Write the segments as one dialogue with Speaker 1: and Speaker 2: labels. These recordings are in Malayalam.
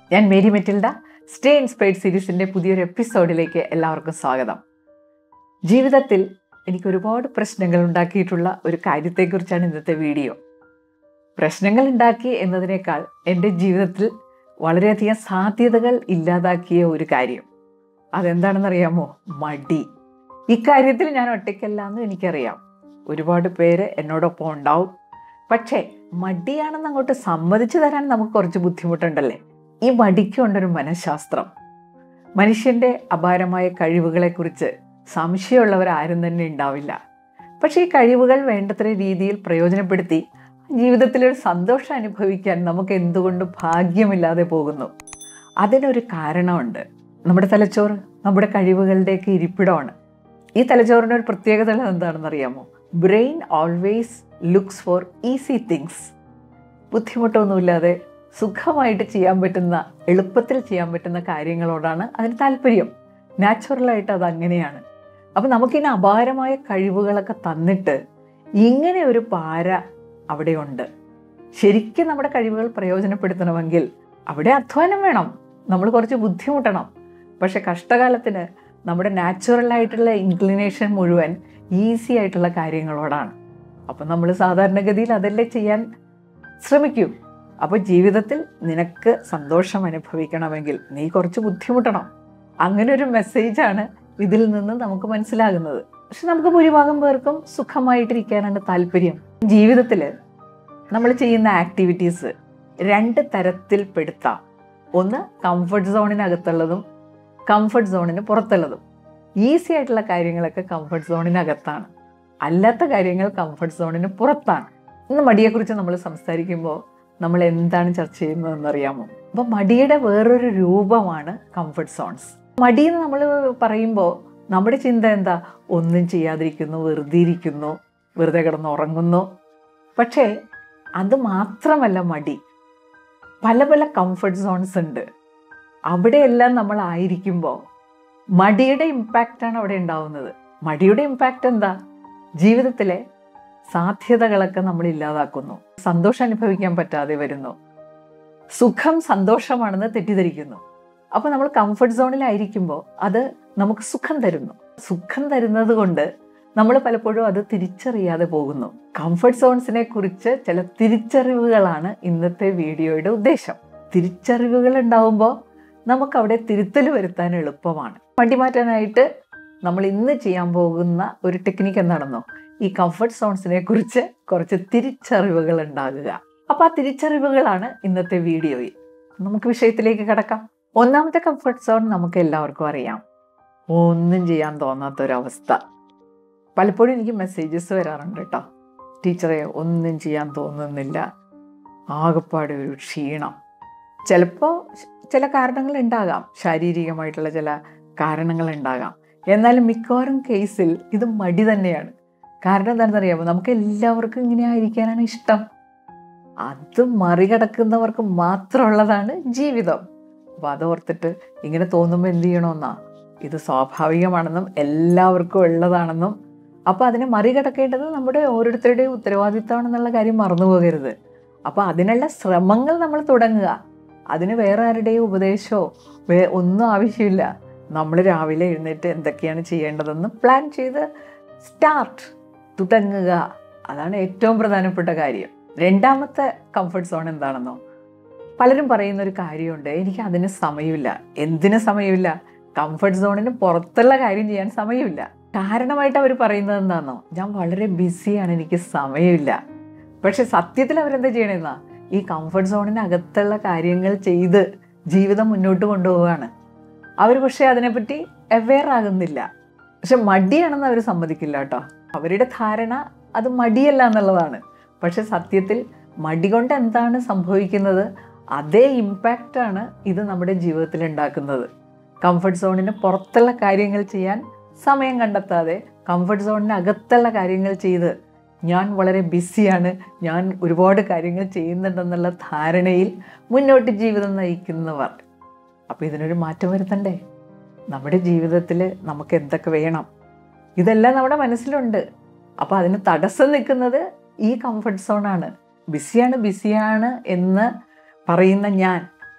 Speaker 1: ഞാൻ മേരി മെറ്റിൽഡ സ്റ്റേ ഇൻസ്പയർഡ് സീരീസിൻ്റെ പുതിയൊരു എപ്പിസോഡിലേക്ക് എല്ലാവർക്കും സ്വാഗതം ജീവിതത്തിൽ എനിക്ക് ഒരുപാട് പ്രശ്നങ്ങൾ ഉണ്ടാക്കിയിട്ടുള്ള ഒരു കാര്യത്തെക്കുറിച്ചാണ് ഇന്നത്തെ വീഡിയോ പ്രശ്നങ്ങൾ ഉണ്ടാക്കി എന്നതിനേക്കാൾ എൻ്റെ ജീവിതത്തിൽ വളരെയധികം സാധ്യതകൾ ഇല്ലാതാക്കിയ ഒരു കാര്യം അതെന്താണെന്നറിയാമോ മടി ഇക്കാര്യത്തിൽ ഞാൻ ഒറ്റയ്ക്കല്ല എന്ന് എനിക്കറിയാം ഒരുപാട് പേര് എന്നോടൊപ്പം ഉണ്ടാവും പക്ഷേ മടിയാണെന്ന് അങ്ങോട്ട് സമ്മതിച്ചു തരാൻ നമുക്ക് കുറച്ച് ബുദ്ധിമുട്ടുണ്ടല്ലേ ഈ മടിക്കുണ്ടൊരു മനഃശാസ്ത്രം മനുഷ്യൻ്റെ അപാരമായ കഴിവുകളെക്കുറിച്ച് സംശയമുള്ളവർ ആരും തന്നെ ഉണ്ടാവില്ല പക്ഷേ ഈ കഴിവുകൾ വേണ്ടത്ര രീതിയിൽ പ്രയോജനപ്പെടുത്തി ജീവിതത്തിലൊരു സന്തോഷം അനുഭവിക്കാൻ നമുക്ക് എന്തുകൊണ്ട് ഭാഗ്യമില്ലാതെ പോകുന്നു അതിനൊരു കാരണമുണ്ട് നമ്മുടെ തലച്ചോറ് നമ്മുടെ കഴിവുകളുടെയൊക്കെ ഇരിപ്പിടമാണ് ഈ തലച്ചോറിൻ്റെ ഒരു പ്രത്യേകത എന്താണെന്ന് അറിയാമോ brain always looks for easy things ബുദ്ധിമുട്ടൊന്നുമില്ലാതെ സുഖമായിട്ട് ചെയ്യാൻ പറ്റുന്ന എളുപ്പത്തിൽ ചെയ്യാൻ പറ്റുന്ന കാര്യങ്ങളോടാണ് അതിന് താല്പര്യം നാച്ചുറലായിട്ട് അത് അങ്ങനെയാണ് അപ്പം നമുക്കിനി അപാരമായ കഴിവുകളൊക്കെ തന്നിട്ട് ഇങ്ങനെ ഒരു പാര അവിടെയുണ്ട് ശരിക്കും നമ്മുടെ കഴിവുകൾ പ്രയോജനപ്പെടുത്തണമെങ്കിൽ അവിടെ അധ്വാനം വേണം നമ്മൾ കുറച്ച് ബുദ്ധിമുട്ടണം പക്ഷെ കഷ്ടകാലത്തിന് നമ്മുടെ നാച്ചുറലായിട്ടുള്ള ഇൻക്ലിനേഷൻ മുഴുവൻ ഈസി ആയിട്ടുള്ള കാര്യങ്ങളോടാണ് അപ്പം നമ്മൾ സാധാരണഗതിയിൽ അതല്ലേ ചെയ്യാൻ ശ്രമിക്കും അപ്പോൾ ജീവിതത്തിൽ നിനക്ക് സന്തോഷം അനുഭവിക്കണമെങ്കിൽ നീ കുറച്ച് ബുദ്ധിമുട്ടണം അങ്ങനെ ഒരു മെസ്സേജാണ് ഇതിൽ നിന്ന് നമുക്ക് മനസ്സിലാകുന്നത് പക്ഷെ നമുക്ക് ഭൂരിഭാഗം പേർക്കും സുഖമായിട്ടിരിക്കാനാണ് താല്പര്യം ജീവിതത്തിൽ നമ്മൾ ചെയ്യുന്ന ആക്ടിവിറ്റീസ് രണ്ട് തരത്തിൽ പെടുത്താം ഒന്ന് കംഫർട്ട് സോണിനകത്തുള്ളതും കംഫർട്ട് സോണിന് പുറത്തുള്ളതും ഈസി ആയിട്ടുള്ള കാര്യങ്ങളൊക്കെ കംഫർട്ട് സോണിനകത്താണ് അല്ലാത്ത കാര്യങ്ങൾ കംഫർട്ട് സോണിന് പുറത്താണ് ഇന്ന് മടിയെക്കുറിച്ച് നമ്മൾ സംസാരിക്കുമ്പോൾ നമ്മൾ എന്താണ് ചർച്ച ചെയ്യുന്നതെന്ന് അറിയാമോ അപ്പോൾ മടിയുടെ വേറൊരു രൂപമാണ് കംഫർട്ട് സോൺസ് മടി എന്ന് നമ്മൾ പറയുമ്പോൾ നമ്മുടെ ചിന്ത എന്താ ഒന്നും ചെയ്യാതിരിക്കുന്നു വെറുതെ ഇരിക്കുന്നു വെറുതെ കിടന്ന് ഉറങ്ങുന്നു പക്ഷേ അത് മാത്രമല്ല മടി പല പല കംഫർട്ട് സോൺസ് ഉണ്ട് അവിടെയെല്ലാം നമ്മൾ ആയിരിക്കുമ്പോൾ മടിയുടെ ഇമ്പാക്റ്റാണ് അവിടെ ഉണ്ടാവുന്നത് മടിയുടെ ഇമ്പാക്റ്റ് എന്താ ജീവിതത്തിലെ സാധ്യതകളൊക്കെ നമ്മൾ ഇല്ലാതാക്കുന്നു സന്തോഷം അനുഭവിക്കാൻ പറ്റാതെ വരുന്നു സുഖം സന്തോഷമാണെന്ന് തെറ്റിദ്ധരിക്കുന്നു അപ്പോൾ നമ്മൾ കംഫർട്ട് സോണിലായിരിക്കുമ്പോൾ അത് നമുക്ക് സുഖം തരുന്നു സുഖം തരുന്നത് കൊണ്ട് നമ്മൾ പലപ്പോഴും അത് തിരിച്ചറിയാതെ പോകുന്നു കംഫർട്ട് സോൺസിനെ കുറിച്ച് ചില തിരിച്ചറിവുകളാണ് ഇന്നത്തെ വീഡിയോയുടെ ഉദ്ദേശം തിരിച്ചറിവുകൾ ഉണ്ടാവുമ്പോൾ നമുക്ക് അവിടെ തിരുത്തൽ വരുത്താൻ എളുപ്പമാണ് വണ്ടി മാറ്റാനായിട്ട് നമ്മൾ ഇന്ന് ചെയ്യാൻ പോകുന്ന ഒരു ടെക്നിക്ക് എന്താണെന്നോ ഈ കംഫർട്ട് സോൺസിനെ കുറിച്ച് കുറച്ച് തിരിച്ചറിവുകൾ ഉണ്ടാകുക അപ്പം ആ തിരിച്ചറിവുകളാണ് ഇന്നത്തെ വീഡിയോയിൽ നമുക്ക് വിഷയത്തിലേക്ക് കിടക്കാം ഒന്നാമത്തെ കംഫർട്ട് സോൺ നമുക്ക് എല്ലാവർക്കും അറിയാം ഒന്നും ചെയ്യാൻ തോന്നാത്തൊരവസ്ഥ പലപ്പോഴും എനിക്ക് മെസ്സേജസ് വരാറുണ്ട് കേട്ടോ ടീച്ചറെ ഒന്നും ചെയ്യാൻ തോന്നുന്നില്ല ആകെപ്പാടെ ഒരു ക്ഷീണം ചിലപ്പോൾ ചില കാരണങ്ങൾ ഉണ്ടാകാം ശാരീരികമായിട്ടുള്ള ചില കാരണങ്ങൾ ഉണ്ടാകാം എന്നാലും മിക്കവാറും കേസിൽ ഇത് മടി തന്നെയാണ് കാരണം എന്താണെന്ന് അറിയാമോ നമുക്ക് എല്ലാവർക്കും ഇങ്ങനെ ആയിരിക്കാനാണ് ഇഷ്ടം അത് മറികടക്കുന്നവർക്ക് മാത്രമുള്ളതാണ് ജീവിതം അപ്പോൾ അതോർത്തിട്ട് ഇങ്ങനെ തോന്നുമ്പോൾ എന്ത് ചെയ്യണമെന്നാ ഇത് സ്വാഭാവികമാണെന്നും എല്ലാവർക്കും ഉള്ളതാണെന്നും അപ്പോൾ അതിനെ മറികടക്കേണ്ടത് നമ്മുടെ ഓരോരുത്തരുടെയും ഉത്തരവാദിത്തമാണെന്നുള്ള കാര്യം മറന്നു പോകരുത് അപ്പോൾ അതിനുള്ള ശ്രമങ്ങൾ നമ്മൾ തുടങ്ങുക അതിന് വേറെ ആരുടെയും ഉപദേശമോ വേ ഒന്നും ആവശ്യമില്ല നമ്മൾ രാവിലെ എഴുന്നേറ്റ് എന്തൊക്കെയാണ് ചെയ്യേണ്ടതെന്ന് പ്ലാൻ ചെയ്ത് സ്റ്റാർട്ട് തുടങ്ങുക അതാണ് ഏറ്റവും പ്രധാനപ്പെട്ട കാര്യം രണ്ടാമത്തെ കംഫർട്ട് സോൺ എന്താണെന്നോ പലരും പറയുന്ന ഒരു കാര്യമുണ്ട് എനിക്ക് അതിന് സമയമില്ല എന്തിന് സമയമില്ല കംഫർട്ട് സോണിന് പുറത്തുള്ള കാര്യം ചെയ്യാൻ സമയമില്ല കാരണമായിട്ട് അവർ പറയുന്നത് എന്താണെന്നോ ഞാൻ വളരെ ബിസിയാണ് എനിക്ക് സമയമില്ല പക്ഷെ സത്യത്തിൽ അവരെന്താ ചെയ്യണമെന്നാ ഈ കംഫർട്ട് സോണിനകത്തുള്ള കാര്യങ്ങൾ ചെയ്ത് ജീവിതം മുന്നോട്ട് കൊണ്ടുപോവുകയാണ് അവർ പക്ഷേ അതിനെപ്പറ്റി അവെയർ ആകുന്നില്ല പക്ഷെ മടിയാണെന്ന് അവർ സമ്മതിക്കില്ല കേട്ടോ അവരുടെ ധാരണ അത് മടിയല്ല എന്നുള്ളതാണ് പക്ഷെ സത്യത്തിൽ മടി കൊണ്ട് എന്താണ് സംഭവിക്കുന്നത് അതേ ഇമ്പാക്റ്റാണ് ഇത് നമ്മുടെ ജീവിതത്തിൽ ഉണ്ടാക്കുന്നത് കംഫർട്ട് സോണിന് പുറത്തുള്ള കാര്യങ്ങൾ ചെയ്യാൻ സമയം കണ്ടെത്താതെ കംഫർട്ട് സോണിന് അകത്തുള്ള കാര്യങ്ങൾ ചെയ്ത് ഞാൻ വളരെ ബിസിയാണ് ഞാൻ ഒരുപാട് കാര്യങ്ങൾ ചെയ്യുന്നുണ്ടെന്നുള്ള ധാരണയിൽ മുന്നോട്ട് ജീവിതം നയിക്കുന്നവർ അപ്പോൾ ഇതിനൊരു മാറ്റം വരുത്തണ്ടേ നമ്മുടെ ജീവിതത്തിൽ നമുക്ക് എന്തൊക്കെ വേണം ഇതെല്ലാം നമ്മുടെ മനസ്സിലുണ്ട് അപ്പോൾ അതിന് തടസ്സം നിൽക്കുന്നത് ഈ കംഫർട്ട് സോണാണ് ബിസിയാണ് ബിസിയാണ് എന്ന് പറയുന്ന ഞാൻ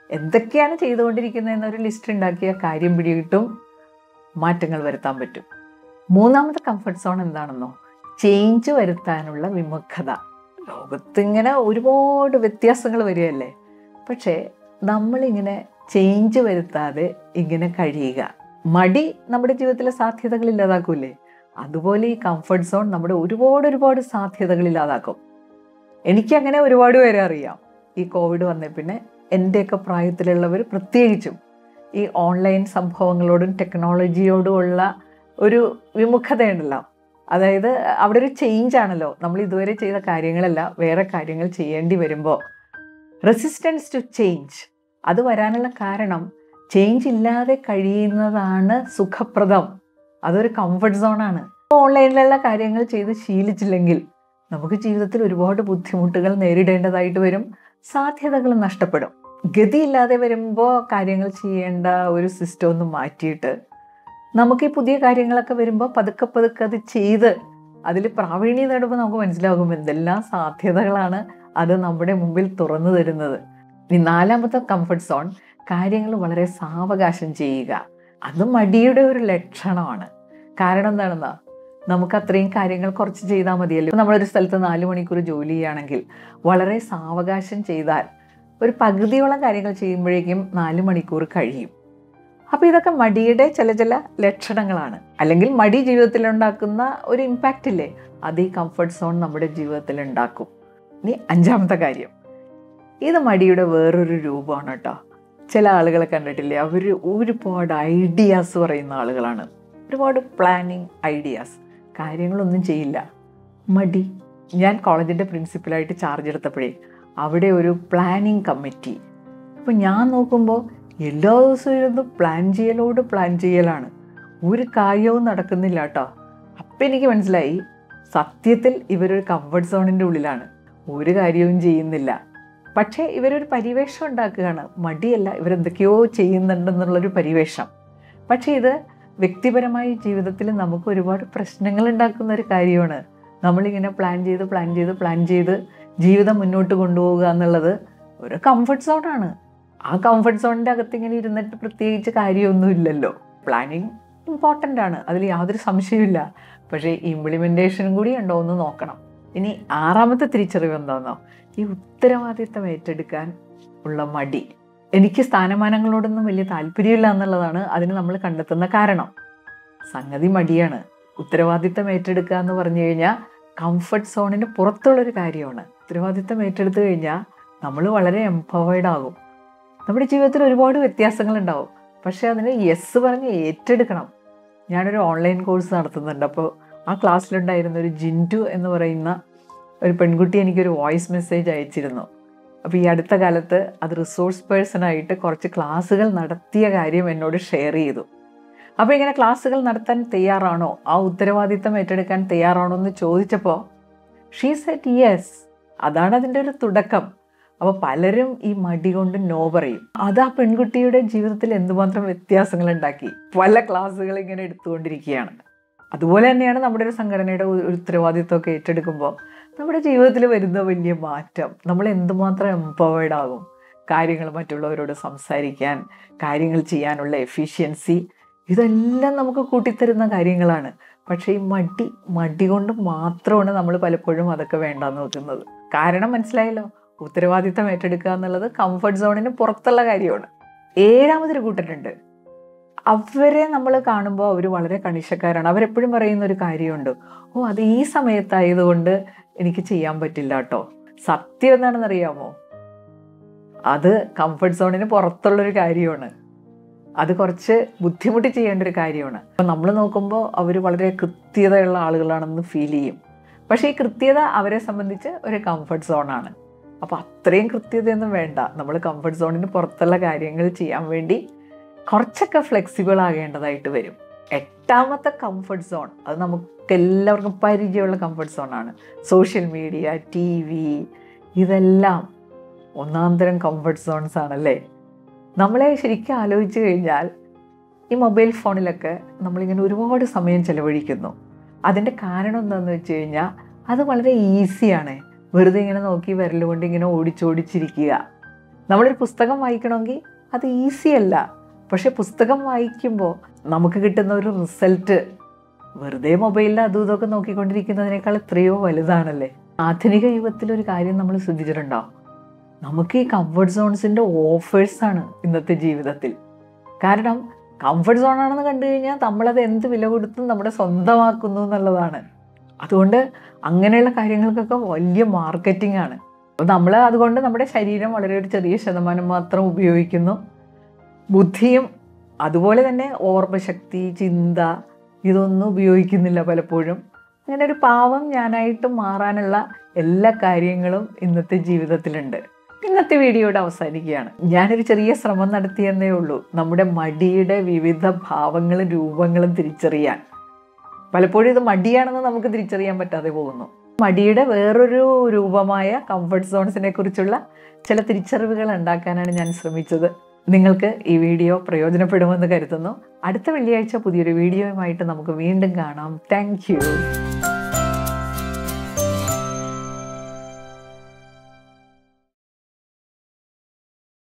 Speaker 1: എന്തൊക്കെയാണ് ചെയ്തുകൊണ്ടിരിക്കുന്നത് എന്നൊരു ലിസ്റ്റ് ഉണ്ടാക്കിയ കാര്യം പിടികിട്ടും മാറ്റങ്ങൾ വരുത്താൻ പറ്റും മൂന്നാമത്തെ കംഫർട്ട് സോൺ എന്താണെന്നോ ചേഞ്ച് വരുത്താനുള്ള വിമുഖത ലോകത്തിങ്ങനെ ഒരുപാട് വ്യത്യാസങ്ങൾ വരികയല്ലേ പക്ഷേ നമ്മളിങ്ങനെ ചേഞ്ച് വരുത്താതെ ഇങ്ങനെ കഴിയുക മടി നമ്മുടെ ജീവിതത്തിലെ സാധ്യതകൾ ഇല്ലാതാക്കൂലേ അതുപോലെ ഈ കംഫർട്ട് സോൺ നമ്മുടെ ഒരുപാട് ഒരുപാട് സാധ്യതകൾ ഇല്ലാതാക്കും എനിക്കങ്ങനെ ഒരുപാട് പേരെ അറിയാം ഈ കോവിഡ് വന്നേ പിന്നെ എൻ്റെയൊക്കെ പ്രായത്തിലുള്ളവർ പ്രത്യേകിച്ചും ഈ ഓൺലൈൻ സംഭവങ്ങളോടും ടെക്നോളജിയോടും ഉള്ള ഒരു വിമുഖതയുണ്ടല്ലോ അതായത് അവിടെ ഒരു ചേഞ്ച് ആണല്ലോ നമ്മൾ ഇതുവരെ ചെയ്ത കാര്യങ്ങളല്ല വേറെ കാര്യങ്ങൾ ചെയ്യേണ്ടി വരുമ്പോൾ റെസിസ്റ്റൻസ് ടു ചേഞ്ച് അത് വരാനുള്ള കാരണം ചേഞ്ച് ഇല്ലാതെ കഴിയുന്നതാണ് സുഖപ്രദം അതൊരു കംഫർട്ട് സോണാണ് ഓൺലൈനിലുള്ള കാര്യങ്ങൾ ചെയ്ത് ശീലിച്ചില്ലെങ്കിൽ നമുക്ക് ജീവിതത്തിൽ ഒരുപാട് ബുദ്ധിമുട്ടുകൾ നേരിടേണ്ടതായിട്ട് വരും സാധ്യതകൾ നഷ്ടപ്പെടും ഗതിയില്ലാതെ വരുമ്പോൾ കാര്യങ്ങൾ ചെയ്യേണ്ട ഒരു സിസ്റ്റം ഒന്ന് മാറ്റിയിട്ട് നമുക്ക് ഈ പുതിയ കാര്യങ്ങളൊക്കെ വരുമ്പോൾ പതുക്കെ പതുക്കെ അത് ചെയ്ത് അതിൽ പ്രാവീണ്യം നേടുമ്പോൾ നമുക്ക് മനസ്സിലാകും എന്തെല്ലാം സാധ്യതകളാണ് അത് നമ്മുടെ മുമ്പിൽ തുറന്നു തരുന്നത് ഇനി നാലാമത്തെ കംഫർട്ട് സോൺ കാര്യങ്ങൾ വളരെ സാവകാശം ചെയ്യുക അത് മടിയുടെ ഒരു ലക്ഷണമാണ് കാരണം എന്താണെന്നാ നമുക്ക് അത്രയും കാര്യങ്ങൾ കുറച്ച് ചെയ്താൽ മതിയല്ലോ നമ്മളൊരു സ്ഥലത്ത് നാല് മണിക്കൂർ ജോലി ചെയ്യുകയാണെങ്കിൽ വളരെ സാവകാശം ചെയ്താൽ ഒരു പകുതിയോളം കാര്യങ്ങൾ ചെയ്യുമ്പോഴേക്കും നാല് മണിക്കൂർ കഴിയും അപ്പോൾ ഇതൊക്കെ മടിയുടെ ചില ചില ലക്ഷണങ്ങളാണ് അല്ലെങ്കിൽ മടി ജീവിതത്തിൽ ഉണ്ടാക്കുന്ന ഒരു ഇമ്പാക്റ്റ് ഇല്ലേ അത് ഈ കംഫർട്ട് സോൺ നമ്മുടെ ജീവിതത്തിൽ ഉണ്ടാക്കും ഇനി അഞ്ചാമത്തെ കാര്യം ഇത് മടിയുടെ വേറൊരു രൂപമാണ് കേട്ടോ ചില ആളുകളെ കണ്ടിട്ടില്ലേ അവർ ഒരുപാട് ഐഡിയാസ് പറയുന്ന ആളുകളാണ് ഒരുപാട് പ്ലാനിങ് ഐഡിയാസ് കാര്യങ്ങളൊന്നും ചെയ്യില്ല മടി ഞാൻ കോളേജിൻ്റെ പ്രിൻസിപ്പലായിട്ട് ചാർജ് എടുത്തപ്പോഴേ അവിടെ ഒരു പ്ലാനിങ് കമ്മിറ്റി അപ്പോൾ ഞാൻ നോക്കുമ്പോൾ എല്ലാ ദിവസവും ഇരുന്ന് പ്ലാൻ ചെയ്യലോട് പ്ലാൻ ചെയ്യലാണ് ഒരു കാര്യവും നടക്കുന്നില്ല കേട്ടോ അപ്പം എനിക്ക് മനസ്സിലായി സത്യത്തിൽ ഇവരൊരു കംഫർട്ട് സോണിൻ്റെ ഉള്ളിലാണ് ഒരു കാര്യവും ചെയ്യുന്നില്ല പക്ഷേ ഇവരൊരു പരിവേഷം ഉണ്ടാക്കുകയാണ് മടിയല്ല ഇവരെന്തൊക്കെയോ ചെയ്യുന്നുണ്ടെന്നുള്ളൊരു പരിവേഷം പക്ഷേ ഇത് വ്യക്തിപരമായി ജീവിതത്തിൽ നമുക്ക് ഒരുപാട് പ്രശ്നങ്ങൾ ഉണ്ടാക്കുന്ന ഒരു കാര്യമാണ് നമ്മളിങ്ങനെ പ്ലാൻ ചെയ്ത് പ്ലാൻ ചെയ്ത് പ്ലാൻ ചെയ്ത് ജീവിതം മുന്നോട്ട് കൊണ്ടുപോകുക എന്നുള്ളത് ഒരു കംഫർട്ട് സോണാണ് ആ കംഫർട്ട് സോണിൻ്റെ അകത്ത് ഇങ്ങനെ ഇരുന്നിട്ട് പ്രത്യേകിച്ച് കാര്യമൊന്നുമില്ലല്ലോ പ്ലാനിങ് ഇമ്പോർട്ടൻ്റ് ആണ് അതിൽ യാതൊരു സംശയമില്ല പക്ഷേ ഇംപ്ലിമെൻറ്റേഷനും കൂടി ഉണ്ടോ എന്ന് നോക്കണം ഇനി ആറാമത്തെ തിരിച്ചറിവ് എന്താണെന്നോ ഈ ഉത്തരവാദിത്തം ഏറ്റെടുക്കാൻ ഉള്ള മടി എനിക്ക് സ്ഥാനമാനങ്ങളോടൊന്നും വലിയ താല്പര്യമില്ല എന്നുള്ളതാണ് അതിന് നമ്മൾ കണ്ടെത്തുന്ന കാരണം സംഗതി മടിയാണ് ഉത്തരവാദിത്തം ഏറ്റെടുക്കുക എന്ന് പറഞ്ഞു കഴിഞ്ഞാൽ കംഫർട്ട് സോണിന് പുറത്തുള്ളൊരു കാര്യമാണ് ഉത്തരവാദിത്തം ഏറ്റെടുത്തു കഴിഞ്ഞാൽ നമ്മൾ വളരെ എംപവേർഡ് ആകും നമ്മുടെ ജീവിതത്തിൽ ഒരുപാട് വ്യത്യാസങ്ങളുണ്ടാവും പക്ഷേ അതിന് യെസ് പറഞ്ഞ് ഏറ്റെടുക്കണം ഞാനൊരു ഓൺലൈൻ കോഴ്സ് നടത്തുന്നുണ്ട് അപ്പോൾ ആ ക്ലാസ്സിലുണ്ടായിരുന്ന ഒരു ജിൻറ്റു എന്ന് പറയുന്ന ഒരു പെൺകുട്ടി എനിക്കൊരു വോയിസ് മെസ്സേജ് അയച്ചിരുന്നു അപ്പോൾ ഈ അടുത്ത കാലത്ത് അത് റിസോഴ്സ് പേഴ്സണായിട്ട് കുറച്ച് ക്ലാസ്സുകൾ നടത്തിയ കാര്യം എന്നോട് ഷെയർ ചെയ്തു അപ്പോൾ ഇങ്ങനെ ക്ലാസ്സുകൾ നടത്താൻ തയ്യാറാണോ ആ ഉത്തരവാദിത്തം ഏറ്റെടുക്കാൻ തയ്യാറാണോ എന്ന് ചോദിച്ചപ്പോൾ ഷീ സെറ്റ് യെസ് അതാണ് അതിൻ്റെ ഒരു തുടക്കം അപ്പോൾ പലരും ഈ മടി കൊണ്ട് നോ പറയും അത് ആ പെൺകുട്ടിയുടെ ജീവിതത്തിൽ എന്തുമാത്രം വ്യത്യാസങ്ങൾ ഉണ്ടാക്കി പല ക്ലാസ്സുകൾ ഇങ്ങനെ എടുത്തുകൊണ്ടിരിക്കുകയാണ് അതുപോലെ തന്നെയാണ് നമ്മുടെ ഒരു സംഘടനയുടെ ഒരു ഉത്തരവാദിത്വമൊക്കെ ഏറ്റെടുക്കുമ്പോൾ നമ്മുടെ ജീവിതത്തിൽ വരുന്ന വലിയ മാറ്റം നമ്മൾ എന്തുമാത്രം എംപവേർഡ് ആകും കാര്യങ്ങൾ മറ്റുള്ളവരോട് സംസാരിക്കാൻ കാര്യങ്ങൾ ചെയ്യാനുള്ള എഫിഷ്യൻസി ഇതെല്ലാം നമുക്ക് കൂട്ടിത്തരുന്ന കാര്യങ്ങളാണ് പക്ഷേ ഈ മടി മടി കൊണ്ട് മാത്രമാണ് നമ്മൾ പലപ്പോഴും അതൊക്കെ വേണ്ടാന്ന് വെക്കുന്നത് കാരണം മനസ്സിലായല്ലോ ഉത്തരവാദിത്തം ഏറ്റെടുക്കുക എന്നുള്ളത് കംഫർട്ട് സോണിന് പുറത്തുള്ള കാര്യമാണ് ഏഴാമതൊരു കൂട്ടരുണ്ട് അവരെ നമ്മൾ കാണുമ്പോൾ അവർ വളരെ കണിശക്കാരാണ് അവരെപ്പോഴും പറയുന്ന ഒരു കാര്യമുണ്ട് ഓ അത് ഈ സമയത്തായതുകൊണ്ട് എനിക്ക് ചെയ്യാൻ പറ്റില്ല കേട്ടോ സത്യം എന്താണെന്നറിയാമോ അത് കംഫർട്ട് സോണിന് പുറത്തുള്ളൊരു കാര്യമാണ് അത് കുറച്ച് ബുദ്ധിമുട്ടി ചെയ്യേണ്ട ഒരു കാര്യമാണ് അപ്പം നമ്മൾ നോക്കുമ്പോൾ അവർ വളരെ കൃത്യതയുള്ള ആളുകളാണെന്ന് ഫീൽ ചെയ്യും പക്ഷേ ഈ കൃത്യത അവരെ സംബന്ധിച്ച് ഒരു കംഫർട്ട് സോണാണ് അപ്പോൾ അത്രയും കൃത്യതയൊന്നും വേണ്ട നമ്മൾ കംഫർട്ട് സോണിന് പുറത്തുള്ള കാര്യങ്ങൾ ചെയ്യാൻ വേണ്ടി കുറച്ചൊക്കെ ഫ്ലെക്സിബിൾ ആകേണ്ടതായിട്ട് വരും എട്ടാമത്തെ കംഫർട്ട് സോൺ അത് നമുക്ക് എല്ലാവർക്കും പരിചയമുള്ള കംഫർട്ട് സോണാണ് സോഷ്യൽ മീഡിയ ടി വി ഇതെല്ലാം ഒന്നാം തരം കംഫർട്ട് സോൺസ് ആണല്ലേ നമ്മളെ ശരിക്കും ആലോചിച്ച് കഴിഞ്ഞാൽ ഈ മൊബൈൽ ഫോണിലൊക്കെ നമ്മളിങ്ങനെ ഒരുപാട് സമയം ചെലവഴിക്കുന്നു അതിൻ്റെ കാരണം എന്താണെന്ന് വെച്ച് കഴിഞ്ഞാൽ അത് വളരെ ഈസിയാണ് വെറുതെ ഇങ്ങനെ നോക്കി വിരലുകൊണ്ട് ഇങ്ങനെ ഓടിച്ചോടിച്ചിരിക്കുക നമ്മളൊരു പുസ്തകം വായിക്കണമെങ്കിൽ അത് ഈസി അല്ല പക്ഷെ പുസ്തകം വായിക്കുമ്പോൾ നമുക്ക് കിട്ടുന്ന ഒരു റിസൾട്ട് വെറുതെ മൊബൈലിൽ അതും ഇതൊക്കെ നോക്കിക്കൊണ്ടിരിക്കുന്നതിനേക്കാൾ എത്രയോ വലുതാണല്ലേ ആധുനിക യുഗത്തിൽ ഒരു കാര്യം നമ്മൾ ശ്രദ്ധിച്ചിട്ടുണ്ടോ നമുക്ക് ഈ കംഫർട്ട് സോൺസിൻ്റെ ഓഫേഴ്സാണ് ഇന്നത്തെ ജീവിതത്തിൽ കാരണം കംഫർട്ട് സോൺ ആണെന്ന് കണ്ടു കഴിഞ്ഞാൽ നമ്മളത് എന്ത് വില കൊടുത്തും നമ്മുടെ സ്വന്തമാക്കുന്നു എന്നുള്ളതാണ് അതുകൊണ്ട് അങ്ങനെയുള്ള കാര്യങ്ങൾക്കൊക്കെ വലിയ മാർക്കറ്റിംഗ് ആണ് അപ്പോൾ നമ്മൾ അതുകൊണ്ട് നമ്മുടെ ശരീരം വളരെ ഒരു ചെറിയ ശതമാനം മാത്രം ഉപയോഗിക്കുന്നു ബുദ്ധിയും അതുപോലെ തന്നെ ഓർമ്മശക്തി ചിന്ത ഇതൊന്നും ഉപയോഗിക്കുന്നില്ല പലപ്പോഴും അങ്ങനെ ഒരു പാവം ഞാനായിട്ട് മാറാനുള്ള എല്ലാ കാര്യങ്ങളും ഇന്നത്തെ ജീവിതത്തിലുണ്ട് ഇന്നത്തെ വീഡിയോയുടെ അവസാനിക്കുകയാണ് ഞാനൊരു ചെറിയ ശ്രമം നടത്തിയെന്നേ ഉള്ളൂ നമ്മുടെ മടിയുടെ വിവിധ ഭാവങ്ങളും രൂപങ്ങളും തിരിച്ചറിയാൻ പലപ്പോഴും ഇത് മടിയാണെന്ന് നമുക്ക് തിരിച്ചറിയാൻ പറ്റാതെ പോകുന്നു മടിയുടെ വേറൊരു രൂപമായ കംഫർട്ട് സോൺസിനെ കുറിച്ചുള്ള ചില തിരിച്ചറിവുകൾ ഉണ്ടാക്കാനാണ് ഞാൻ ശ്രമിച്ചത് നിങ്ങൾക്ക് ഈ വീഡിയോ പ്രയോജനപ്പെടുമെന്ന് കരുതുന്നു അടുത്ത വെള്ളിയാഴ്ച പുതിയൊരു വീഡിയോയുമായിട്ട് നമുക്ക് വീണ്ടും കാണാം താങ്ക്